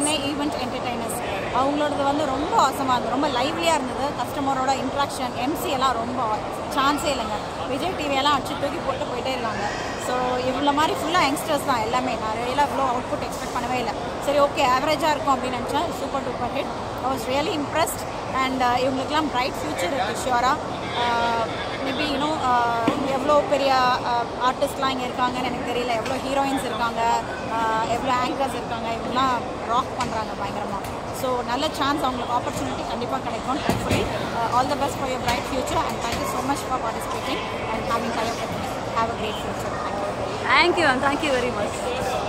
Chennai event entertainers அவங்களோடது வந்து ரொம்ப அவசமாக இருந்தது ரொம்ப லைவ்லியாக இருந்தது கஸ்டமரோட இன்ட்ராக்ஷன் எம்சி எல்லாம் ரொம்ப சான்ஸே இல்லைங்க விஜய் டிவியெல்லாம் அடிச்சு தூக்கி போட்டு போயிட்டே இருக்காங்க ஸோ இவ்வளோ மாதிரி ஃபுல்லாக யங்ஸ்டர்ஸ் தான் எல்லாமே நான் ரியலாக இவ்வளோ அவுட்புட் எக்ஸ்பெக்ட் பண்ணவே இல்லை சரி ஓகே ஆவரேஜாக இருக்கும் அப்படின்னு நினச்சேன் super duper hit I was really impressed and இவங்களுக்குலாம் பிரைட் ஃபியூச்சர் இருக்குது ஷியோராக மேபி இன்னும் எவ்வளோ பெரிய ஆர்டிஸ்ட்லாம் இங்கே இருக்காங்கன்னு எனக்கு தெரியல எவ்வளோ ஹீரோயின்ஸ் இருக்காங்க ஆஹ் எவ்வளோ ஆங்கர்ஸ் இருக்காங்க இவங்கெல்லாம் ராக் பண்ணுறாங்க பயங்கரமாக ஸோ நல்ல சான்ஸ் அவங்களுக்கு ஆப்பர்ச்சுனிட்டி கண்டிப்பாக கிடைக்கும் hopefully all the best for your bright future and thank you so much for participating and having have a great future thank you ma'am thank you very much